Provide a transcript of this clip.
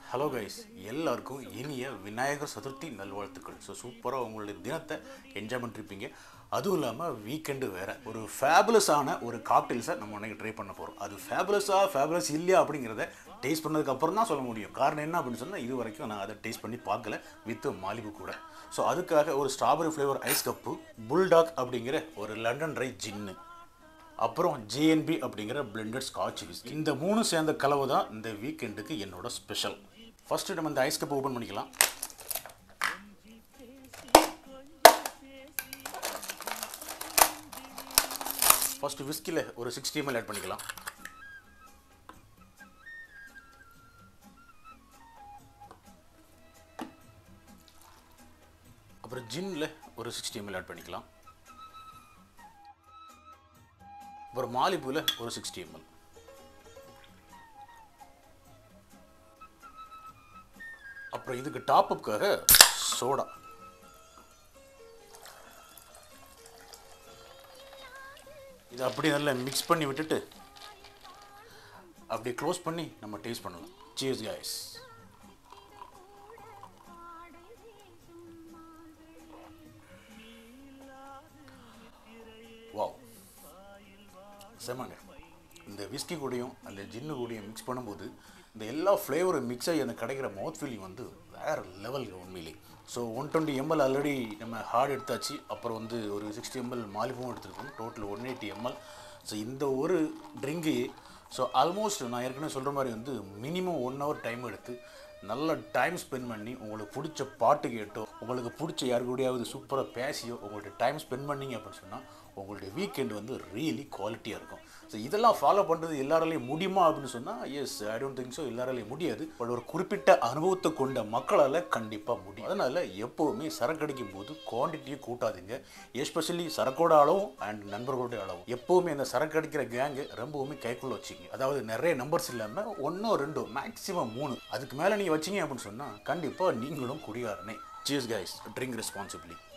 hello guys எல்லாருக்கும் இனிய விநாயகர் சதுர்த்தி நல்வாழ்த்துக்கள் ஸோ சூப்பராக உங்களுடைய தினத்தை என்ஜாய் பண்ணிருப்பீங்க அதுவும் இல்லாமல் வீக்கெண்டு வேற ஒரு ஃபேபுலஸான ஒரு காக்டெயில்ஸை நம்ம இன்னைக்கு ட்ரை பண்ண போகிறோம் அது ஃபேபுலஸாக ஃபேபுலஸ் இல்லையா அப்படிங்கிறத டேஸ்ட் பண்ணதுக்கு அப்புறம் தான் சொல்ல முடியும் காரணம் என்ன அப்படின்னு சொன்னால் இது வரைக்கும் நான் அதை டேஸ்ட் பண்ணி பார்க்கல வித் மாலிபு கூட ஸோ அதுக்காக ஒரு strawberry flavour ice cup Bulldog அப்படிங்கிற ஒரு லண்டன் ட்ரை ஜின்னு அப்புறம் ஜேஎன்பி அப்படிங்கிற பிளெண்டட் ஸ்காட்ச் விஸ்கி இந்த மூணு சேர்ந்த கலவை தான் இந்த வீக்கெண்டுக்கு என்னோட ஸ்பெஷல் ஃபர்ஸ்ட் நம்ம இந்த ஐஸ் கப் ஓப்பன் பண்ணிக்கலாம் ஃபர்ஸ்ட் விஸ்கியில் ஒரு சிக்ஸ்டி எம்எல் ஆட் பண்ணிக்கலாம் அப்புறம் ஜின்னில் ஒரு சிக்ஸ்டி எம்எல் ஆட் பண்ணிக்கலாம் அப்புறம் மாலிபூவில் ஒரு சிக்ஸ்டி எம்எல் அப்புறம் இதுக்கு டாப் அப்காக சோடா இதை அப்படியே நல்லா மிக்ஸ் பண்ணி விட்டுட்டு அப்படியே க்ளோஸ் பண்ணி நம்ம டேஸ்ட் பண்ணலாம் சீஸ் காய்ஸ் வாவ் செமங்க இந்த விஸ்கி கூடயும் அந்த ஜின்னு கூடயும் மிக்ஸ் பண்ணும்போது இந்த எல்லா ஃப்ளேவரும் மிக்ஸ் ஆகி அந்த கிடைக்கிற மவுத் ஃபீலிங் வந்து வேறு லெவல் உண்மையிலே so one twenty ML already நம்ம ஹார்ட் எடுத்தாச்சு அப்புறம் வந்து ஒரு சிக்ஸ்டி எம்எல் மாலிபும் எடுத்துருக்கோம் total one eighty ML so இந்த ஒரு ட்ரிங்கு ஸோ ஆல்மோஸ்ட் நான் ஏற்கனவே சொல்கிற மாதிரி வந்து மினிமம் ஒன் ஹவர் டைம் எடுத்து நல்ல டைம் ஸ்பெண்ட் பண்ணி உங்களுக்கு பிடிச்ச பாட்டு கேட்டோ உங்களுக்கு பிடிச்ச யாரு கூடயாவது சூப்பராக பேசியோ உங்கள்ட்ட டைம் ஸ்பெண்ட் பண்ணீங்க அப்படின்னு சொன்னால் உங்களுடைய வீக்கெண்ட் வந்து ரியலி குவாலிட்டியாக இருக்கும் ஸோ இதெல்லாம் ஃபாலோ பண்ணுறது எல்லாராலையும் முடியுமா அப்படின்னு சொன்னால் yes I don't think so எல்லாராலையும் முடியாது பட் ஒரு குறிப்பிட்ட அனுபவத்தை கொண்ட மக்களால் கண்டிப்பாக முடியும் அதனால் எப்போவுமே சரக்கு அடிக்கும் போது குவான்டிட்டியை கூட்டாதீங்க எஸ்பெஷலி சரக்கோட அளவும் அண்ட் நண்பர்களோட அளவும் எப்போவுமே அந்த சரக்கு அடிக்கிற கேங்கு ரொம்பவுமே கைக்குள்ள வச்சுங்க அதாவது நிறைய நம்பர்ஸ் இல்லாமல் ஒன்றோ ரெண்டோ மேக்ஸிமம் மூணு அதுக்கு மேலே நீங்கள் வச்சீங்க அப்படின்னு சொன்னால் கண்டிப்பாக நீங்களும் குடிகாரனே சீஸ் கைஸ் ட்ரிங்க் ரெஸ்பான்சிபிலி